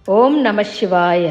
ஓம் நம சிவாய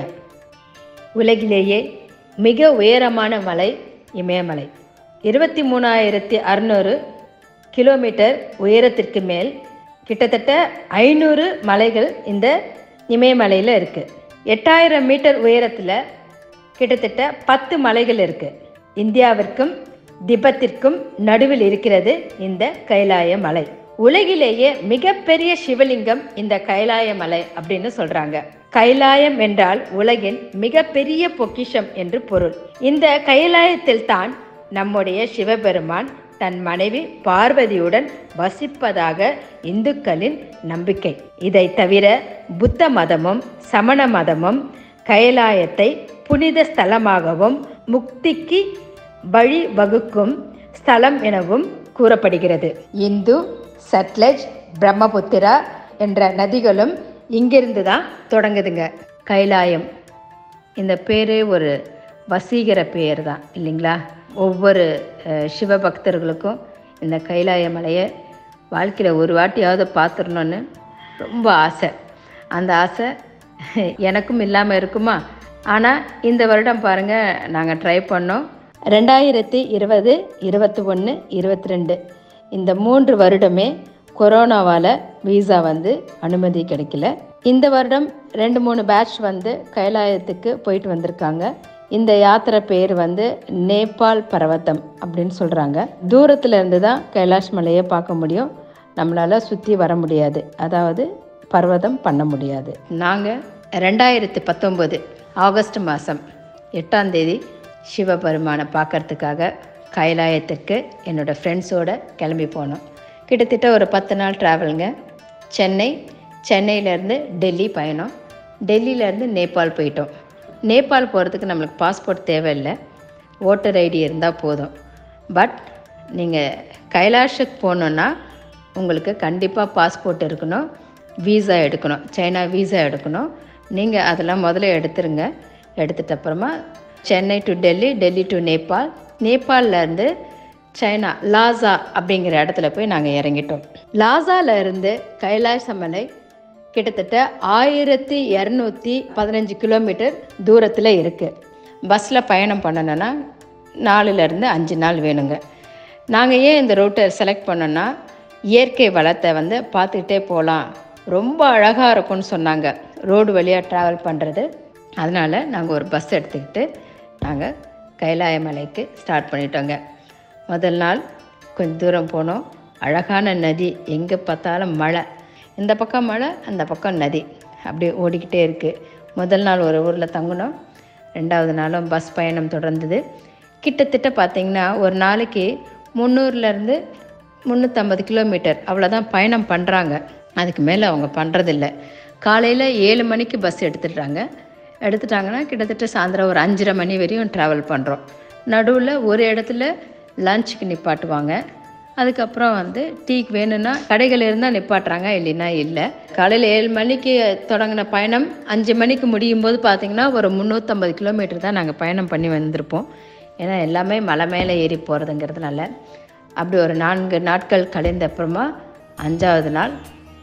உலகிலேயே மிக உயரமான மலை இமயமலை இருபத்தி மூணாயிரத்தி அறநூறு கிலோமீட்டர் உயரத்திற்கு மேல் கிட்டத்தட்ட ஐநூறு மலைகள் இந்த இமயமலையில் இருக்குது எட்டாயிரம் மீட்டர் உயரத்தில் கிட்டத்தட்ட பத்து மலைகள் இருக்குது இந்தியாவிற்கும் திபெத்திற்கும் நடுவில் இருக்கிறது இந்த கைலாய மலை உலகிலேயே மிகப்பெரிய சிவலிங்கம் இந்த கைலாய மலை அப்படின்னு சொல்றாங்க கைலாயம் என்றால் உலகின் மிகப்பெரிய பொக்கிஷம் என்று பொருள் இந்த கைலாயத்தில் தான் நம்முடைய சிவபெருமான் தன் மனைவி பார்வதியுடன் வசிப்பதாக இந்துக்களின் நம்பிக்கை இதை தவிர புத்த மதமும் சமண மதமும் கைலாயத்தை புனித ஸ்தலமாகவும் முக்திக்கு வழி வகுக்கும் ஸ்தலம் எனவும் கூறப்படுகிறது இந்து சட்லஜ் பிரம்மபுத்திரா என்ற நதிகளும் இங்கிருந்து தான் தொடங்குதுங்க கைலாயம் இந்த பேரே ஒரு வசீகர பெயர் தான் இல்லைங்களா ஒவ்வொரு அஹ், சிவபக்தர்களுக்கும் இந்த கைலாய மலையை வாழ்க்கையில் ஒரு வாட்டியாவது பார்த்துடணுன்னு ரொம்ப ஆசை அந்த ஆசை எனக்கும் இல்லாமல் இருக்குமா ஆனால் இந்த வருடம் பாருங்கள் நாங்கள் ட்ரை பண்ணோம் ரெண்டாயிரத்தி இருபது இருபத்தி ஒன்று இருபத்தி ரெண்டு இந்த மூன்று வருடமே கொரோனாவால் வீசா வந்து அனுமதி கிடைக்கல இந்த வருடம் ரெண்டு மூணு பேட்ச் வந்து கைலாயத்துக்கு போயிட்டு வந்திருக்காங்க இந்த யாத்திரை பேர் வந்து நேபாள் பர்வதம் அப்படின்னு சொல்கிறாங்க தூரத்துல இருந்து தான் கைலாஷ் மலையை பார்க்க முடியும் நம்மளால் சுற்றி வர முடியாது அதாவது பர்வதம் பண்ண முடியாது நாங்கள் ரெண்டாயிரத்தி பத்தொம்போது ஆகஸ்ட் மாதம் எட்டாம் தேதி சிவபெருமானை பார்க்கறதுக்காக கைலாயத்திற்கு என்னோடய ஃப்ரெண்ட்ஸோட கிளம்பி போனோம் கிட்டத்தட்ட ஒரு பத்து நாள் ட்ராவலுங்க சென்னை சென்னையிலேருந்து டெல்லி பயணம் டெல்லியிலேருந்து நேபாள் போயிட்டோம் நேபாள் போகிறதுக்கு நம்மளுக்கு பாஸ்போர்ட் தேவையில்லை ஓட்டர் ஐடி இருந்தால் போதும் பட் நீங்கள் கைலாஷுக்கு போகணுன்னா உங்களுக்கு கண்டிப்பாக பாஸ்போர்ட் இருக்கணும் வீசா எடுக்கணும் சைனா வீசா எடுக்கணும் நீங்கள் அதெல்லாம் முதல்ல எடுத்துருங்க எடுத்துட்ட அப்புறமா சென்னை டு டெல்லி டெல்லி டு நேபாள் நேபாளில் இருந்து சைனா லாசா அப்படிங்கிற இடத்துல போய் நாங்கள் இறங்கிட்டோம் லாசால இருந்து கைலாச மலை கிட்டத்தட்ட ஆயிரத்தி இரநூத்தி பதினஞ்சு கிலோமீட்டர் தூரத்தில் இருக்குது பஸ்ஸில் பயணம் பண்ணணுன்னா நாலுலேருந்து அஞ்சு நாள் வேணுங்க நாங்கள் ஏன் இந்த ரூட்டை செலக்ட் பண்ணோன்னா இயற்கை வளத்தை வந்து பார்த்துக்கிட்டே போகலாம் ரொம்ப அழகாக இருக்கும்னு சொன்னாங்க ரோடு வழியாக ட்ராவல் பண்ணுறது அதனால் நாங்கள் ஒரு பஸ் எடுத்துக்கிட்டு நாங்கள் கைலாய மலைக்கு ஸ்டார்ட் பண்ணிட்டோங்க முதல் நாள் கொஞ்சம் தூரம் போனோம் அழகான நதி எங்கே பார்த்தாலும் மழை இந்த பக்கம் மழை அந்த பக்கம் நதி அப்படியே ஓடிக்கிட்டே இருக்குது முதல் நாள் ஒரு ஊரில் தங்கினோம் ரெண்டாவது நாளும் பஸ் பயணம் தொடர்ந்தது கிட்டத்தட்ட பார்த்திங்கன்னா ஒரு நாளைக்கு முந்நூறுலேருந்து முந்நூற்றம்பது கிலோமீட்டர் அவ்வளோதான் பயணம் பண்ணுறாங்க அதுக்கு மேலே அவங்க பண்ணுறதில்ல காலையில் ஏழு மணிக்கு பஸ் எடுத்துடுறாங்க எடுத்துட்டாங்கன்னா கிட்டத்தட்ட சாயந்தரம் ஒரு அஞ்சரை மணி வரையும் ட்ராவல் பண்ணுறோம் நடுவில் ஒரு இடத்துல லஞ்சுக்கு நிப்பாட்டுவாங்க அதுக்கப்புறம் வந்து டீக்கு வேணும்னா கடைகள் இருந்தால் நிப்பாட்டுறாங்க இல்லைன்னா இல்லை காலையில் ஏழு மணிக்கு தொடங்கின பயணம் அஞ்சு மணிக்கு முடியும் போது பார்த்திங்கன்னா ஒரு முந்நூற்றம்பது கிலோமீட்டர் தான் நாங்கள் பயணம் பண்ணி வந்திருப்போம் ஏன்னா எல்லாமே மலை மேலே ஏறி போகிறதுங்கிறதுனால அப்படி ஒரு நான்கு நாட்கள் கழிந்த அப்புறமா அஞ்சாவது நாள்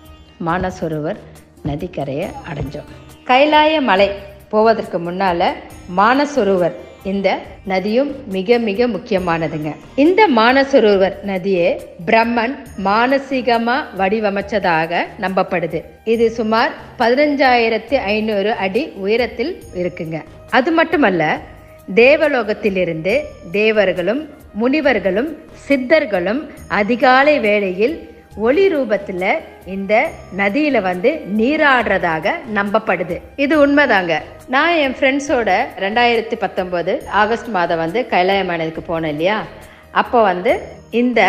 மானசரோவர் நதிக்கரையை அடைஞ்சோம் கைலாய மலை போவதற்கு முன்னால் மானசரோவர் இந்த நதியும் மிக மிக முக்கியமானதுங்க இந்த மானசரோவர் நதியை பிரம்மன் மானசீகமா வடிவமைச்சதாக நம்பப்படுது இது சுமார் பதினஞ்சாயிரத்தி ஐநூறு அடி உயரத்தில் இருக்குங்க அது மட்டுமல்ல தேவலோகத்திலிருந்து தேவர்களும் முனிவர்களும் சித்தர்களும் அதிகாலை வேளையில் ஒளி ரூபத்தில் இந்த நதியில் வந்து நீராடுறதாக நம்பப்படுது இது உண்மைதாங்க நான் என் ஃப்ரெண்ட்ஸோட ரெண்டாயிரத்தி பத்தொம்போது ஆகஸ்ட் மாதம் வந்து கைலாயமானதுக்கு போனேன் இல்லையா அப்போ வந்து இந்த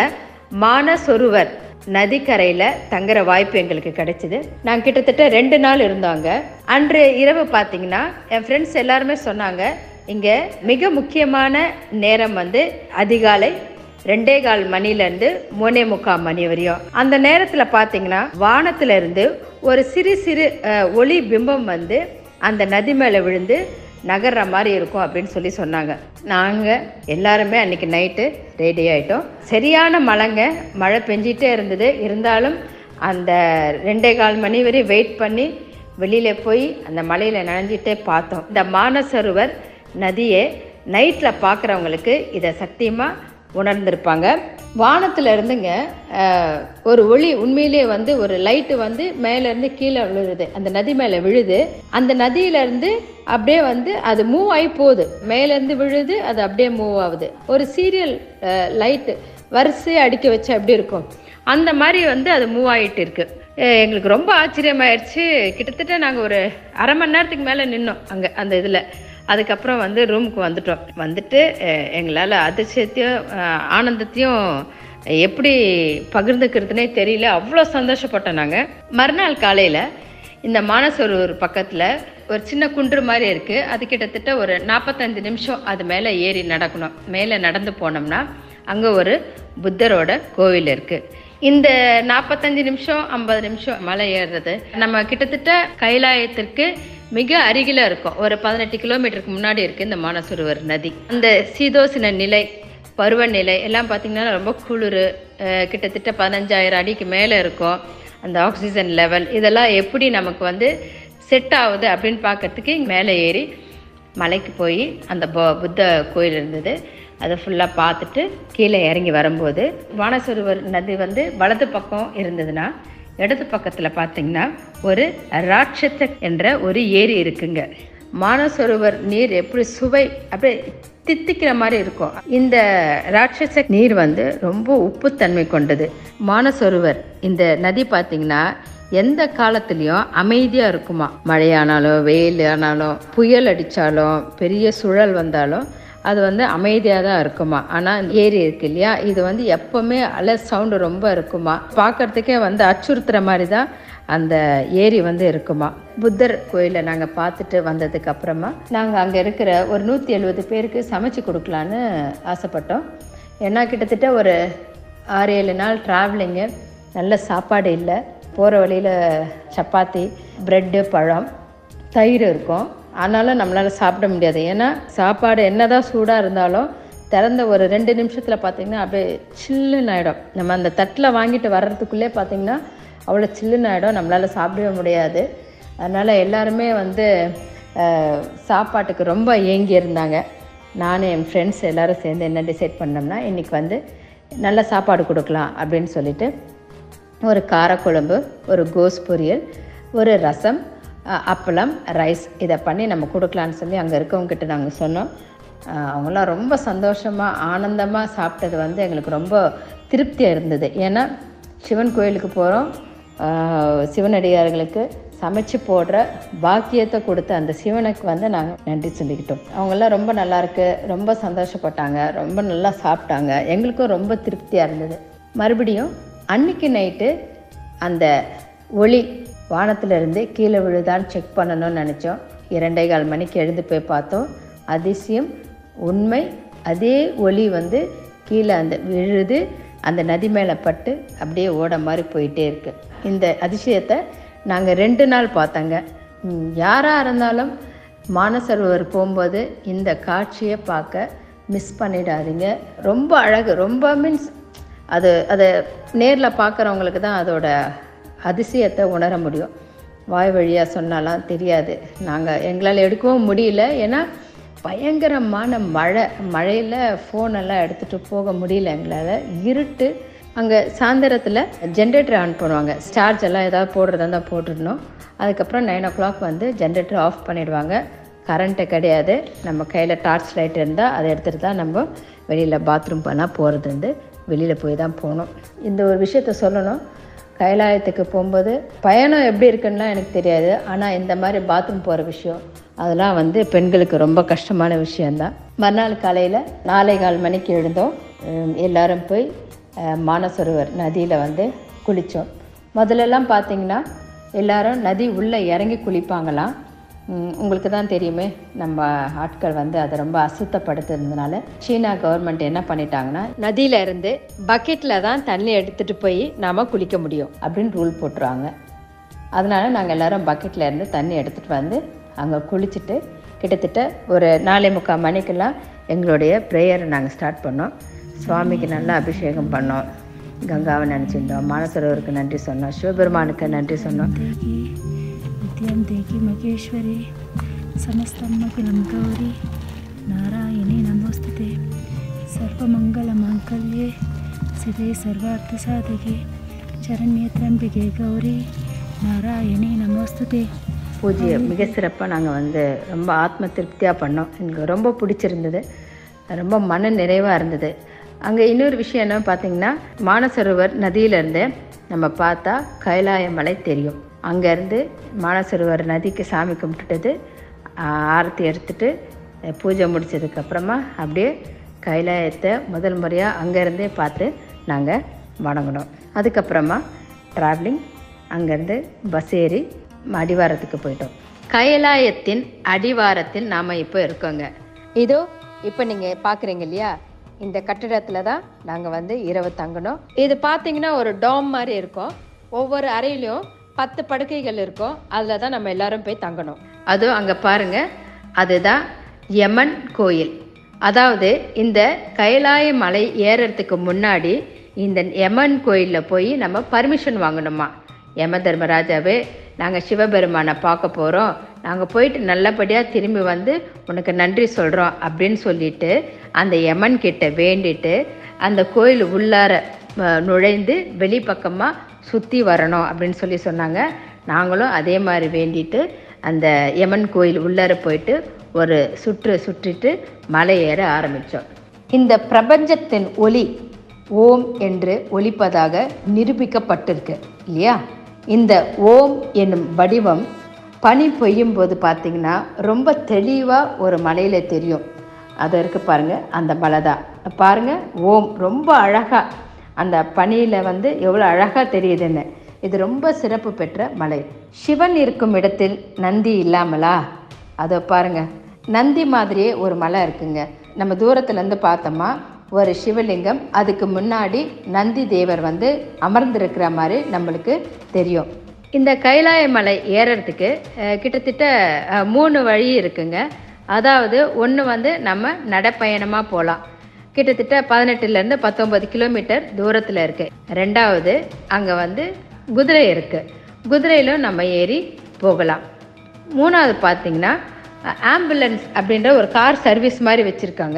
மானசொருவர் நதிக்கரையில் தங்குற வாய்ப்பு எங்களுக்கு கிடைச்சிது நாங்கள் கிட்டத்தட்ட ரெண்டு நாள் இருந்தோங்க அன்று இரவு பார்த்தீங்கன்னா என் ஃப்ரெண்ட்ஸ் எல்லாருமே சொன்னாங்க இங்கே மிக முக்கியமான நேரம் வந்து அதிகாலை ரெண்டே கால் மணிலேருந்து மூணே முக்கால் மணி வரையும் அந்த நேரத்தில் பார்த்தீங்கன்னா வானத்துல இருந்து ஒரு சிறு சிறு அஹ், ஒளி பிம்பம் வந்து அந்த நதி மேலே விழுந்து நகர்ற மாதிரி இருக்கும் அப்படின்னு சொல்லி சொன்னாங்க நாங்கள் எல்லாருமே அன்னைக்கு நைட்டு ரெடி ஆயிட்டோம் சரியான மழைங்க மழை பெஞ்சிட்டே இருந்தது இருந்தாலும் அந்த ரெண்டே கால் மணி வரை வெயிட் பண்ணி வெளியில் போய் அந்த மலையில் நனைஞ்சிட்டே பார்த்தோம் இந்த மானசரோவர் நதியை நைட்டில் பார்க்குறவங்களுக்கு இதை சத்தியமாக உணர்ந்திருப்பாங்க வானத்தில் இருந்துங்க அஹ், ஒரு ஒளி உண்மையிலேயே வந்து ஒரு லைட்டு வந்து மேலேருந்து கீழே விழுது அந்த நதி மேலே விழுது அந்த நதியிலேருந்து அப்படியே வந்து அது மூவ் ஆகி போகுது மேலேருந்து விழுது அது அப்படியே மூவ் ஆகுது ஒரு சீரியல் லைட்டு வரிசையாக அடிக்க வச்சா எப்படி இருக்கும் அந்த மாதிரி வந்து அது மூவ் ஆகிட்டு இருக்கு அஹ் எங்களுக்கு ரொம்ப ஆச்சரியமாயிருச்சு கிட்டத்தட்ட நாங்கள் ஒரு அரை மணி நேரத்துக்கு மேலே நின்னோம் அங்கே அந்த இதில் அதுக்கப்புறம் வந்து ரூமுக்கு வந்துட்டோம் வந்துட்டு அஹ், எங்களால் அதிர்ஷ்டத்தையும் அஹ், ஆனந்தத்தையும் எப்படி பகிர்ந்துக்கிறதுனே தெரியல அவ்வளோ சந்தோஷப்பட்டோம் நாங்கள் மறுநாள் காலையில் இந்த மானசரோவர் பக்கத்தில் ஒரு சின்ன குன்று மாதிரி இருக்குது அது கிட்டத்தட்ட ஒரு நாற்பத்தஞ்சு நிமிஷம் அது மேலே ஏறி நடக்கணும் மேலே நடந்து போனோம்னா அங்கே ஒரு புத்தரோட கோவில் இருக்குது இந்த நாற்பத்தஞ்சு நிமிஷம் ஐம்பது நிமிஷம் மலை ஏறுறது நம்ம கிட்டத்தட்ட கைலாயத்திற்கு மிக அருகில இருக்கும் ஒரு பதினெட்டு கிலோமீட்டருக்கு முன்னாடி இருக்கு இந்த மானசரோவர் நதி அந்த சீதோசன நிலை பருவநிலை எல்லாம் பார்த்தீங்கன்னா ரொம்ப குளிர் அஹ் கிட்டத்தட்ட பதினஞ்சாயிரம் அடிக்கு மேலே இருக்கும் அந்த ஆக்சிஜன் லெவல் இதெல்லாம் எப்படி நமக்கு வந்து செட் ஆகுது அப்படின்னு பார்க்கறதுக்கு மேலே ஏறி மலைக்கு போய் அந்த ப- புத்த கோயில் இருந்தது அதை ஃபுல்லாக பார்த்துட்டு கீழே இறங்கி வரும்போது வானசரோவர் நதி வந்து வலது பக்கம் இருந்ததுன்னா இடது பக்கத்தில் பார்த்தீங்கன்னா ஒரு ராட்சத்த என்ற ஒரு ஏரி இருக்குங்க மானசரோவர் நீர் எப்படி சுவை அப்படியே தித்திக்கிற மாதிரி இருக்கும் இந்த ராட்சச நீர் வந்து ரொம்ப உப்புத்தன்மை கொண்டது மானசரோவர் இந்த நதி பார்த்தீங்கன்னா எந்த காலத்துலேயும் அமைதியாக இருக்குமா மழையானாலும் வெயில் ஆனாலும் புயல் அடித்தாலும் பெரிய சுழல் வந்தாலும் அது வந்து அமைதியாக தான் இருக்குமா ஆனால் ஏரி இருக்கு இல்லையா இது வந்து எப்போவுமே அலை சவுண்டு ரொம்ப இருக்குமா பார்க்கறதுக்கே வந்து அச்சுறுத்துற மாதிரி தான் அந்த ஏரி வந்து இருக்குமா புத்தர் கோயிலை நாங்கள் பார்த்துட்டு வந்ததுக்கு அப்புறமா நாங்கள் அங்கே இருக்கிற ஒரு நூற்றி எழுபது பேருக்கு சமைச்சு கொடுக்கலான்னு ஆசைப்பட்டோம் ஏன்னா கிட்டத்தட்ட ஒரு ஆறு ஏழு நாள் ட்ராவலிங்கு நல்ல சாப்பாடு இல்லை போகிற வழியில் சப்பாத்தி ப்ரெட்டு பழம் தயிர் இருக்கும் ஆனாலும் நம்மளால் சாப்பிட முடியாது ஏன்னா சாப்பாடு என்னதான் சூடாக இருந்தாலும் திறந்த ஒரு ரெண்டு நிமிஷத்தில் பார்த்தீங்கன்னா அப்படியே சில்லுன்னு ஆகிடும் நம்ம அந்த தட்டில் வாங்கிட்டு வர்றதுக்குள்ளே பார்த்தீங்கன்னா அவ்வளோ சில்லுன்னு ஆகிடும் நம்மளால் சாப்பிடவே முடியாது அதனால் எல்லாருமே வந்து அஹ், சாப்பாட்டுக்கு ரொம்ப ஏங்கி இருந்தாங்க நானும் என் ஃப்ரெண்ட்ஸ் எல்லாரும் சேர்ந்து என்ன டிசைட் பண்ணோம்னா இன்றைக்கி வந்து நல்ல சாப்பாடு கொடுக்கலாம் அப்படின்னு சொல்லிட்டு ஒரு காரக்குழம்பு ஒரு கோஸ் பொரியல் ஒரு ரசம் அஹ், அப்பளம் ரைஸ் இதை பண்ணி நம்ம கொடுக்கலான்னு சொல்லி அங்கே இருக்கவங்ககிட்ட நாங்கள் சொன்னோம் அஹ், அவங்களாம் ரொம்ப சந்தோஷமாக ஆனந்தமாக சாப்பிட்டது வந்து எங்களுக்கு ரொம்ப திருப்தியாக இருந்தது ஏன்னா சிவன் கோயிலுக்கு போகிறோம் சிவனடியார்களுக்கு சமைச்சு போடுற பாக்கியத்தை கொடுத்த அந்த சிவனுக்கு வந்து நாங்கள் நன்றி சொல்லிக்கிட்டோம் அவங்கெல்லாம் ரொம்ப நல்லா இருக்கு ரொம்ப சந்தோஷப்பட்டாங்க ரொம்ப நல்லா சாப்பிட்டாங்க எங்களுக்கும் ரொம்ப திருப்தியாக இருந்தது மறுபடியும் அன்னைக்கு நைட்டு அந்த ஒளி வானத்துல இருந்து கீழே விழுதான்னு செக் பண்ணணும்னு நினச்சோம் இரண்டே கால் மணிக்கு எழுந்து போய் பார்த்தோம் அதிசயம் உண்மை அதே ஒளி வந்து கீழே அந்த விழுது அந்த நதி மேலே பட்டு அப்படியே ஓட மாதிரி போயிட்டே இருக்கு இந்த அதிசயத்தை நாங்கள் ரெண்டு நாள் பார்த்தோங்க ம், யாரா இருந்தாலும் மானசரோவர் போகும்போது இந்த காட்சியை பார்க்க மிஸ் பண்ணிடாதீங்க ரொம்ப அழகு ரொம்ப மீன்ஸ் அது அதை நேரில் பார்க்குறவங்களுக்கு தான் அதோட அதிசயத்தை உணர முடியும் வாய் வழியாக சொன்னாலாம் தெரியாது நாங்கள் எங்களால் எடுக்கவும் முடியல ஏன்னா பயங்கரமான மழை மழையில் ஃபோனெல்லாம் எடுத்துகிட்டு போக முடியல எங்களால் இருட்டு அங்கே சாயந்தரத்தில் ஜென்ரேட்டர் ஆன் பண்ணுவாங்க சார்ஜ் எல்லாம் ஏதாவது போடுறதா இருந்தால் போட்டுடணும் அதுக்கப்புறம் நைன் ஓ கிளாக் வந்து ஜென்ரேட்டர் ஆஃப் பண்ணிடுவாங்க கரண்ட்டு கிடையாது நம்ம கையில் டார்ச் லைட் இருந்தால் அதை எடுத்துகிட்டு தான் நம்ம வெளியில் பாத்ரூம் பண்ணால் போகிறது வந்து வெளியில் போய் தான் போகணும் இந்த ஒரு விஷயத்த சொல்லணும் கைலாயத்துக்கு போகும்போது பயணம் எப்படி இருக்குன்னுலாம் எனக்கு தெரியாது ஆனால் இந்த மாதிரி பாத்ரூம் போகிற விஷயம் அதெல்லாம் வந்து பெண்களுக்கு ரொம்ப கஷ்டமான விஷயந்தான் மறுநாள் காலையில் நாலே கால் மணிக்கு எழுந்தோம் உம், எல்லாரும் போய் அஹ், மானசரோவர் நதியில் வந்து குளித்தோம் முதல்லலாம் பார்த்தீங்கன்னா எல்லாரும் நதி உள்ளே இறங்கி குளிப்பாங்களாம் உம், உங்களுக்கு தான் தெரியுமே நம்ம ஆட்கள் வந்து அதை ரொம்ப அசுத்தப்படுத்துறதுனால சீனா கவர்மெண்ட் என்ன பண்ணிட்டாங்கன்னா நதியில இருந்து பக்கெட்டில் தான் தண்ணி எடுத்துகிட்டு போய் நாம் குளிக்க முடியும் அப்படின்னு ரூல் போட்டுருவாங்க அதனால நாங்கள் எல்லாரும் பக்கெட்டில் இருந்து தண்ணி எடுத்துகிட்டு வந்து அங்கே குளிச்சுட்டு கிட்டத்தட்ட ஒரு நாலே முக்கால் மணிக்கெல்லாம் எங்களுடைய ப்ரேயரை நாங்கள் ஸ்டார்ட் பண்ணோம் சுவாமிக்கு நல்லா அபிஷேகம் பண்ணோம் கங்காவை நினச்சிருந்தோம் மானசரோவருக்கு நன்றி சொன்னோம் சிவபெருமானுக்கு நன்றி சொன்னோம் नित्यं देहि महेश्वरी समस्तमखिलं गौरी नारायणे नमोस्तुते सर्वमङ्गलमाङ्गल्ये सिते सर्वार्थसाधके शरण्ये त्र्यम्बिके गौरी नारायणे नमोस्तुते பூஜையை மிக சிறப்பாக நாங்கள் வந்து ரொம்ப ஆத்ம திருப்தியாக பண்ணோம் எனக்கு ரொம்ப பிடிச்சிருந்தது ரொம்ப மன நிறைவாக இருந்தது அங்கே இன்னொரு விஷயம் என்ன பார்த்தீங்கன்னா மானசரோவர் நதியிலேருந்து நம்ம பார்த்தா கைலாய மலை தெரியும் அங்கேருந்து மானசரோவர் நதிக்கு சாமி கும்பிட்டுட்டு ஆ- ஆரத்தி எடுத்துட்டு அஹ், பூஜை முடிச்சதுக்கப்புறமா அப்படியே கைலாயத்தை முதல் முறையாக அங்கேருந்தே பார்த்து நாங்கள் வணங்கினோம் அதுக்கப்புறமா ட்ராவலிங் அங்கேருந்து பஸ் ஏறி அடிவாரத்துக்கு போயிட்டோம் கைலாயத்தின் அடிவாரத்தில் நாம் இப்போ இருக்கோங்க இதோ இப்போ நீங்கள் பார்க்குறீங்க இல்லையா இந்த கட்டிடத்தில் தான் நாங்கள் வந்து இரவு தங்கினோம் இது பார்த்தீங்கன்னா ஒரு டாம் மாதிரி இருக்கும் ஒவ்வொரு அறையிலையும் பத்து படுக்கைகள் இருக்கும் அதில் தான் நம்ம எல்லாரும் போய் தங்கணும் அதுவும் அங்கே பாருங்க அதுதான் யமன் கோயில் அதாவது இந்த கைலாய மலை ஏறுறதுக்கு முன்னாடி இந்த யமன் கோயிலில் போய் நம்ம பர்மிஷன் வாங்கணுமா யம தர்மராஜாவே நாங்கள் சிவபெருமானை பார்க்க போகிறோம் நாங்கள் போயிட்டு நல்லபடியாக திரும்பி வந்து உனக்கு நன்றி சொல்கிறோம் அப்படின்னு சொல்லிட்டு அந்த யமன் கிட்ட வேண்டிட்டு அந்த கோயில் உள்ளார அஹ், நுழைந்து வெளிப்பக்கமாக சுற்றி வரணும் அப்படின்னு சொல்லி சொன்னாங்க நாங்களும் அதே மாதிரி வேண்டிட்டு அந்த யமன் கோயில் உள்ளார போயிட்டு ஒரு சுற்று சுற்றிட்டு மலை ஏற ஆரம்பித்தோம் இந்த பிரபஞ்சத்தின் ஒளி ஓம் என்று ஒலிப்பதாக நிரூபிக்கப்பட்டிருக்கு இல்லையா இந்த ஓம் என்னும் வடிவம் பனி பெய்யும் போது பார்த்தீங்கன்னா ரொம்ப தெளிவாக ஒரு மலையில் தெரியும் அது இருக்கு பாருங்க அந்த மலை தான் பாருங்க ஓம் ரொம்ப அழகாக அந்த பனியில் வந்து எவ்வளோ அழகாக தெரியுதுன்னு இது ரொம்ப சிறப்பு பெற்ற மலை சிவன் இருக்கும் இடத்தில் நந்தி இல்லாமலா அதை பாருங்க நந்தி மாதிரியே ஒரு மலை இருக்குங்க நம்ம தூரத்துலேருந்து பார்த்தோமா ஒரு சிவலிங்கம் அதுக்கு முன்னாடி நந்தி தேவர் வந்து அமர்ந்திருக்கிற மாதிரி நம்மளுக்கு தெரியும் இந்த கைலாய மலை ஏறுறதுக்கு அஹ், கிட்டத்தட்ட அஹ், மூணு வழி இருக்குங்க அதாவது ஒன்று வந்து நம்ம நடைப்பயணமாக போகலாம் கிட்டத்தட்ட பதினெட்டுலேருந்து பத்தொம்பது கிலோமீட்டர் தூரத்தில் இருக்குது ரெண்டாவது அங்கே வந்து குதிரை இருக்குது குதிரையிலும் நம்ம ஏறி போகலாம் மூணாவது பார்த்தீங்கன்னா ஆம்புலன்ஸ் அப்படின்ற ஒரு கார் சர்வீஸ் மாதிரி வச்சுருக்காங்க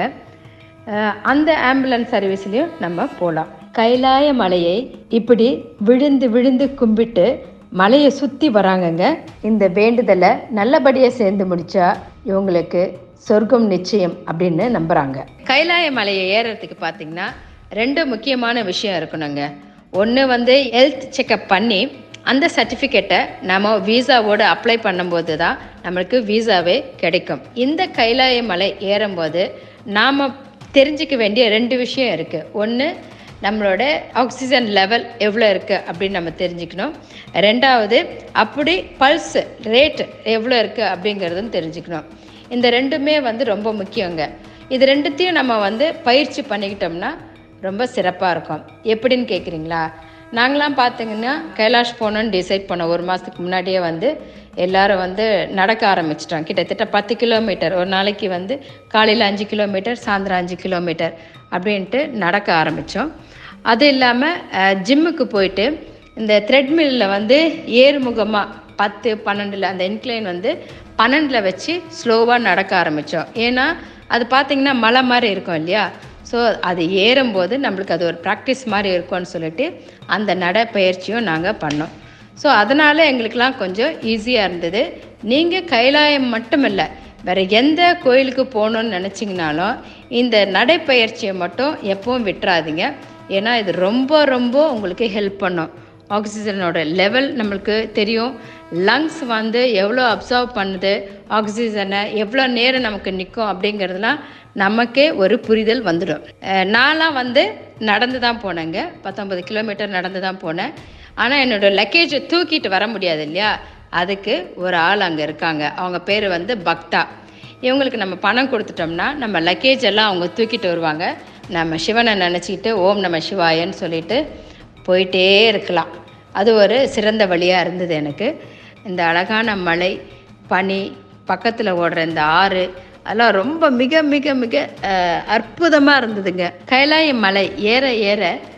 அந்த ஆம்புலன்ஸ் சர்வீஸ்லேயும் நம்ம போகலாம் கைலாய மலையை இப்படி விழுந்து விழுந்து கும்பிட்டு மலையை சுற்றி வராங்கங்க இந்த வேண்டுதலை நல்லபடியாக சேர்ந்து முடிச்சா இவங்களுக்கு சொர்க்கம் நிச்சயம் அப்படின்னு நம்புகிறாங்க கைலாய மலையை ஏறுறதுக்கு பார்த்தீங்கன்னா ரெண்டு முக்கியமான விஷயம் இருக்கணுங்க ஒன்று வந்து ஹெல்த் செக்கப் பண்ணி அந்த சர்டிஃபிகேட்டை நம்ம வீசாவோடு அப்ளை பண்ணும்போது தான் நம்மளுக்கு வீசாவே கிடைக்கும் இந்த கைலாய மலை ஏறும்போது நாம் தெரிஞ்சுக்க வேண்டிய ரெண்டு விஷயம் இருக்குது ஒன்று நம்மளோட ஆக்சிஜன் லெவல் எவ்வளோ இருக்குது அப்படின்னு நம்ம தெரிஞ்சுக்கணும் ரெண்டாவது அப்படி பல்ஸ் ரேட் எவ்வளோ இருக்குது அப்படிங்கிறதும் தெரிஞ்சுக்கணும் இந்த ரெண்டுமே வந்து ரொம்ப முக்கியங்க இது ரெண்டுத்தையும் நம்ம வந்து பயிற்சி பண்ணிக்கிட்டோம்னா ரொம்ப சிறப்பாக இருக்கும் எப்படின்னு கேட்குறீங்களா நாங்களாம் பார்த்தீங்கன்னா கைலாஷ் போகணுன்னு டிசைட் பண்ணோம் ஒரு மாதத்துக்கு முன்னாடியே வந்து எல்லாரும் வந்து நடக்க ஆரம்பிச்சிட்டோம் கிட்டத்தட்ட பத்து கிலோமீட்டர் ஒரு நாளைக்கு வந்து காலையில் அஞ்சு கிலோமீட்டர் சாயந்தரம் அஞ்சு கிலோமீட்டர் அப்படின்ட்டு நடக்க ஆரம்பித்தோம் அது இல்லாமல் ஜிம்முக்கு போயிட்டு இந்த த்ரெட்மில்லில் வந்து ஏறுமுகமாக பத்து பன்னெண்டில் அந்த இன்க்ளைன் வந்து பன்னெண்டில் வச்சு ஸ்லோவாக நடக்க ஆரம்பித்தோம் ஏன்னா அது பார்த்திங்கன்னா மலை மாதிரி இருக்கும் இல்லையா ஸோ அது ஏறும்போது நம்மளுக்கு அது ஒரு ப்ராக்டிஸ் மாதிரி இருக்கும்னு சொல்லிட்டு அந்த நடைப்பயிற்சியும் நாங்கள் பண்ணோம் ஸோ அதனால் எங்களுக்கெல்லாம் கொஞ்சம் ஈஸியாக இருந்தது நீங்கள் கைலாயம் மட்டும் இல்லை வேறு எந்த கோயிலுக்கு போகணுன்னு நினச்சிங்கனாலும் இந்த நடைப்பயிற்சியை மட்டும் எப்பவும் விட்டுறாதீங்க ஏன்னா இது ரொம்ப ரொம்ப உங்களுக்கு ஹெல்ப் பண்ணும் ஆக்சிஜனோட லெவல் நம்மளுக்கு தெரியும் லங்ஸ் வந்து எவ்வளோ அப்சர்வ் பண்ணுது ஆக்சிஜனை எவ்வளோ நேரம் நமக்கு நிற்கும் அப்படிங்கிறதுலாம் நமக்கே ஒரு புரிதல் வந்துடும் அஹ் நான்லாம் வந்து நடந்து தான் போனேங்க பத்தொன்பது கிலோமீட்டர் நடந்து தான் போனேன் ஆனால் என்னோட லக்கேஜை தூக்கிட்டு வர முடியாது இல்லையா அதுக்கு ஒரு ஆள் அங்கே இருக்காங்க அவங்க பேர் வந்து பக்தா இவங்களுக்கு நம்ம பணம் கொடுத்துட்டோம்னா நம்ம லக்கேஜ் எல்லாம் அவங்க தூக்கிட்டு வருவாங்க நம்ம சிவனை நினச்சிக்கிட்டு ஓம் நம சிவாயன்னு சொல்லிட்டு போயிட்டே இருக்கலாம் அது ஒரு சிறந்த வழியாக இருந்தது எனக்கு இந்த அழகான மலை பனி பக்கத்தில் ஓடுற இந்த ஆறு அதெல்லாம் ரொம்ப மிக மிக மிக அற்புதமாக இருந்ததுங்க கைலாய மலை ஏற ஏற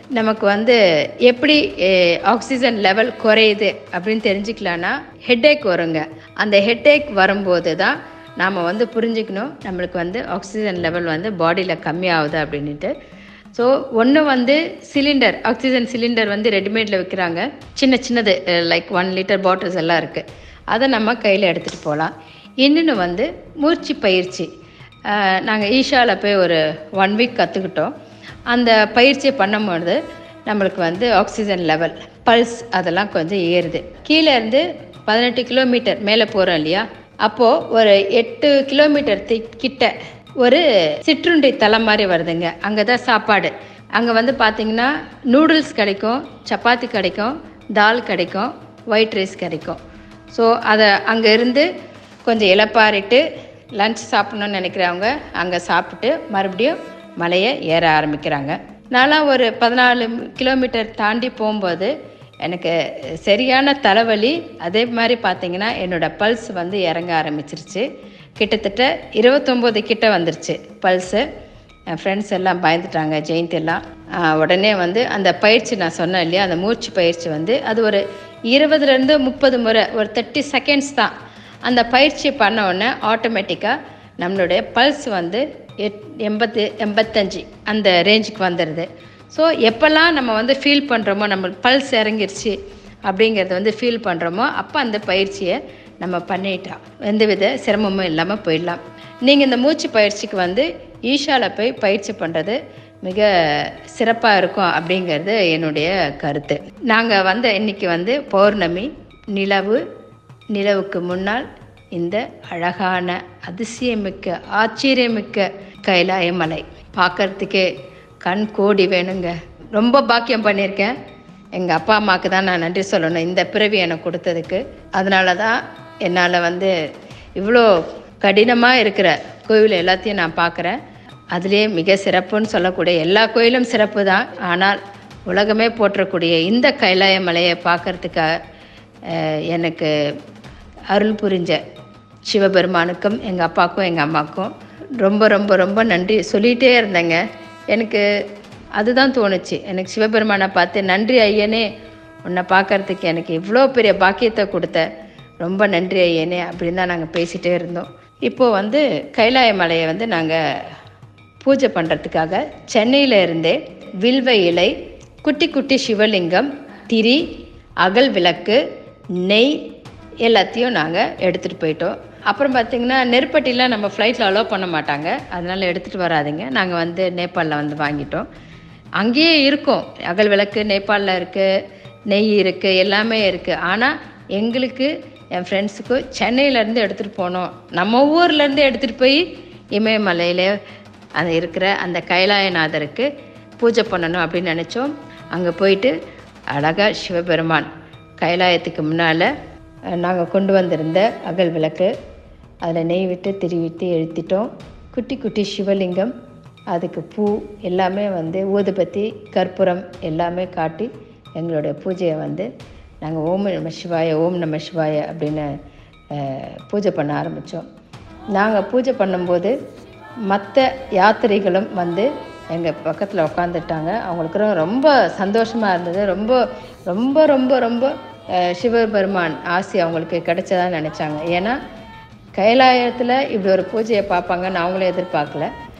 நமக்கு வந்து எப்படி ஆக்சிஜன் லெவல் குறையுது அப்படின்னு தெரிஞ்சுக்கலான்னா ஹெட்டேக் வருங்க அந்த ஹெட்டேக் வரும்போது தான் நாம் வந்து புரிஞ்சுக்கணும் நம்மளுக்கு வந்து ஆக்சிஜன் லெவல் வந்து பாடியில் கம்மியாகுது அப்படின்ட்டு ஸோ ஒன்று வந்து சிலிண்டர் ஆக்சிஜன் சிலிண்டர் வந்து ரெடிமேடில் விற்கிறாங்க சின்ன சின்னது லைக் ஒன் லிட்டர் பாட்டில்ஸ் எல்லாம் இருக்குது அதை நம்ம கையில் எடுத்துகிட்டு போகலாம் இன்னொன்று வந்து மூச்சு பயிற்சி நாங்கள் ஈஷாவில் போய் ஒரு ஒன் வீக் கற்றுக்கிட்டோம் அந்த பயிற்சியை பண்ணும்பொழுது நம்மளுக்கு வந்து ஆக்சிஜன் லெவல் பல்ஸ் அதெல்லாம் கொஞ்சம் ஏறுது கீழே இருந்து பதினெட்டு கிலோமீட்டர் மேலே போகிறோம் இல்லையா அப்போது ஒரு எட்டு கிலோமீட்டர் தி- கிட்ட ஒரு சிற்றுண்டி தலம் மாதிரி வருதுங்க அங்கே தான் சாப்பாடு அங்கே வந்து பார்த்தீங்கன்னா நூடுல்ஸ் கிடைக்கும் சப்பாத்தி கிடைக்கும் தால் கிடைக்கும் ஒயிட் ரைஸ் கிடைக்கும் ஸோ அதை அங்கே இருந்து கொஞ்சம் இலப்பாரிட்டு லஞ்ச் சாப்பிடணும்னு நினைக்கிறவங்க அங்கே சாப்பிட்டு மறுபடியும் மலையை ஏற ஆரம்பிக்கிறாங்க நான்லாம் ஒரு பதினாலு கிலோமீட்டர் தாண்டி போகும்போது எனக்கு சரியான தலைவலி அதே மாதிரி பார்த்தீங்கன்னா என்னோட பல்ஸ் வந்து இறங்க ஆரம்பிச்சிருச்சு கிட்டத்தட்ட இருபத்தொம்போது கிட்ட வந்துருச்சு பல்ஸு என் ஃப்ரெண்ட்ஸ் எல்லாம் பயந்துட்டாங்க ஜெயந்த் எல்லாம் ஆஹ் உடனே வந்து அந்த பயிற்சி நான் சொன்னேன் இல்லையா அந்த மூச்சு பயிற்சி வந்து அது ஒரு இருபதுலேருந்து முப்பது முறை ஒரு தேர்ட்டி செகண்ட்ஸ் தான் அந்த பயிற்சி பண்ண உடனே ஆட்டோமேட்டிக்காக நம்மளுடைய பல்ஸ் வந்து எட் எண்பத்து எண்பத்தஞ்சு அந்த ரேஞ்சுக்கு வந்துடுது ஸோ எப்போல்லாம் நம்ம வந்து ஃபீல் பண்ணுறோமோ நம்ம பல்ஸ் இறங்கிருச்சு அப்படிங்கிறத வந்து ஃபீல் பண்ணுறோமோ அப்போ அந்த பயிற்சியை நம்ம பண்ணிட்டா எந்தவித சிரமமும் இல்லாமல் போயிடலாம் நீங்கள் இந்த மூச்சு பயிற்சிக்கு வந்து ஈஷாவில் போய் பயிற்சி பண்ணுறது மிக சிறப்பாக இருக்கும் அப்படிங்கிறது என்னுடைய கருத்து நாங்கள் வந்த இன்னைக்கு வந்து பௌர்ணமி நிலவு நிலவுக்கு முன்னால் இந்த அழகான அதிசயமிக்க ஆச்சரியமிக்க கைலாய மலை பார்க்கறதுக்கே கண் கோடி வேணுங்க ரொம்ப பாக்கியம் பண்ணியிருக்கேன் எங்கள் அப்பா அம்மாவுக்கு தான் நான் நன்றி சொல்லணும் இந்த பிறவி எனக்கு கொடுத்ததுக்கு அதனால தான் என்னால் வந்து இவ்வளோ கடினமாக இருக்கிற கோவில் எல்லாத்தையும் நான் பார்க்குறேன் அதுலேயே மிக சிறப்புன்னு சொல்லக்கூடிய எல்லா கோயிலும் சிறப்பு தான் ஆனால் உலகமே போற்றக்கூடிய இந்த கைலாய மலையை பார்க்கறதுக்காக அஹ், எனக்கு அருள் புரிஞ்ச சிவபெருமானுக்கும் எங்கள் அப்பாவுக்கும் எங்கள் அம்மாவுக்கும் ரொம்ப ரொம்ப ரொம்ப நன்றி சொல்லிகிட்டே இருந்தேங்க எனக்கு அதுதான் தோணுச்சு எனக்கு சிவபெருமானை பார்த்து நன்றி ஐயனே உன்னை பார்க்கறதுக்கு எனக்கு இவ்வளோ பெரிய பாக்கியத்தை கொடுத்த ரொம்ப நன்றி ஐயனே அப்படின்னு தான் நாங்கள் பேசிகிட்டே இருந்தோம் இப்போது வந்து கைலாய மலையை வந்து நாங்கள் பூஜை பண்ணுறதுக்காக சென்னையில் இருந்தே வில்வ இலை குட்டி குட்டி சிவலிங்கம் திரி அகல் விளக்கு நெய் எல்லாத்தையும் நாங்கள் எடுத்துகிட்டு போயிட்டோம் அப்புறம் பார்த்திங்கன்னா நெருப்பட்டிலாம் நம்ம ஃப்ளைட்டில் அலோவ் பண்ண மாட்டாங்க அதனால் எடுத்துகிட்டு வராதீங்க நாங்கள் வந்து நேபாளில் வந்து வாங்கிட்டோம் அங்கேயே இருக்கும் அகல் விளக்கு நேபாளில் இருக்குது நெய் இருக்குது எல்லாமே இருக்குது ஆனால் எங்களுக்கு என் ஃப்ரெண்ட்ஸுக்கு சென்னையிலேருந்து எடுத்துகிட்டு போனோம் நம்ம ஊர்லேருந்து எடுத்துகிட்டு போய் இமயமலையில் அது இருக்கிற அந்த கைலாயநாதருக்கு பூஜை பண்ணணும் அப்படின்னு நினச்சோம் அங்கே போயிட்டு அழகாக சிவபெருமான் கைலாயத்துக்கு முன்னால் நாங்கள் கொண்டு வந்திருந்த அகல் விளக்கு அதில் நெய் விட்டு திரி விட்டு எழுத்திட்டோம் குட்டி குட்டி சிவலிங்கம் அதுக்கு பூ எல்லாமே வந்து ஊதுபத்தி கற்பூரம் எல்லாமே காட்டி எங்களுடைய பூஜையை வந்து நாங்கள் ஓம் நம சிவாய ஓம் நம சிவாய அப்படின்னு அஹ், பூஜை பண்ண ஆரம்பித்தோம் நாங்கள் பூஜை பண்ணும்போது மற்ற யாத்திரைகளும் வந்து எங்கள் பக்கத்தில் உட்காந்துட்டாங்க அவங்களுக்கு ரொம்ப சந்தோஷமாக இருந்தது ரொம்ப ரொம்ப ரொம்ப ரொம்ப அஹ், சிவபெருமான் ஆசி அவங்களுக்கு கிடைச்சதா நினச்சாங்க ஏன்னா கைலாயத்தில் இப்படி ஒரு பூஜையை பார்ப்பாங்கன்னு அவங்களும் எதிர்பார்க்கல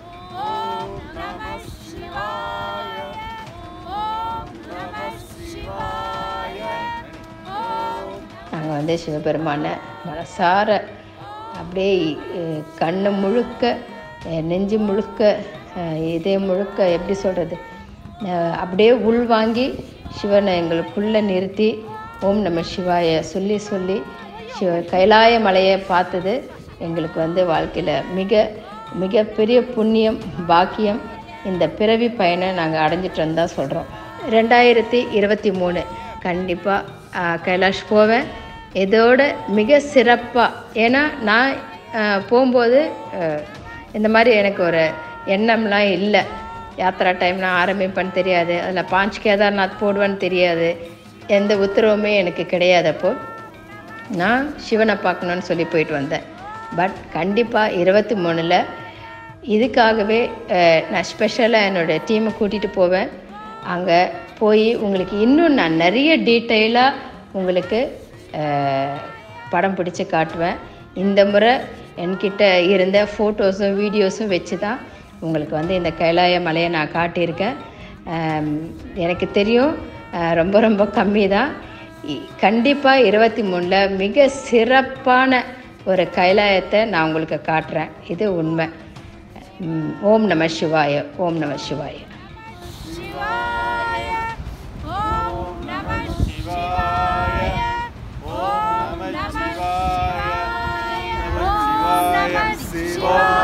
நாங்கள் வந்து சிவபெருமானை மனசார அப்படியே அஹ், கண்ணு முழுக்க அஹ், நெஞ்சு முழுக்க அஹ், இதயம் முழுக்க எப்படி சொல்கிறது அப்படியே உள்வாங்கி சிவனை எங்களுக்குள்ளே நிறுத்தி ஓம் நம சிவாய சொல்லி சொல்லி சிவ கைலாய மலையை பார்த்தது எங்களுக்கு வந்து வாழ்க்கையில் மிக மிகப்பெரிய புண்ணியம் பாக்கியம் இந்த பிறவி பயனை நாங்கள் அடைஞ்சிட்டோன்னு தான் சொல்கிறோம் ரெண்டாயிரத்தி இருபத்தி மூணு கண்டிப்பாக கைலாஷ் போவேன் இதோட மிக சிறப்பாக ஏன்னா நான் ஆஹ், போகும்போது ஆஹ், இந்த மாதிரி எனக்கு ஒரு எண்ணம்லாம் இல்லை யாத்திரா டைம் நான் ஆரம்பிப்பேன்னு தெரியாது அதில் பாஞ்ச் கேதார்நாத் போடுவேன்னு தெரியாது எந்த உத்தரவுமே எனக்கு கிடையாது அப்போது நான் சிவனை பார்க்கணுன்னு சொல்லி போயிட்டு வந்தேன் பட் கண்டிப்பாக இருபத்தி மூணில் இதுக்காகவே அஹ், நான் ஸ்பெஷலாக என்னோடய டீமை கூட்டிகிட்டு போவேன் அங்கே போய் உங்களுக்கு இன்னும் நான் நிறைய டீட்டெயிலாக உங்களுக்கு அஹ், படம் பிடிச்சு காட்டுவேன் இந்த முறை என்கிட்ட இருந்த ஃபோட்டோஸும் வீடியோஸும் வச்சு தான் உங்களுக்கு வந்து இந்த கைலாய மலையை நான் காட்டியிருக்கேன் ஆம், எனக்கு தெரியும் அஹ், ரொம்ப ரொம்ப கம்மி தான் கண்டிப்பாக இருபத்தி மூணில் மிக சிறப்பான ஒரு கைலாயத்தை நான் உங்களுக்கு காட்டுறேன் இது உண்மை ம், ஓம் நம சிவாய ஓம் நம சிவாய शिवाय ॐ नमः शिवाय ॐ नमः शिवाय ॐ नमः शिवाय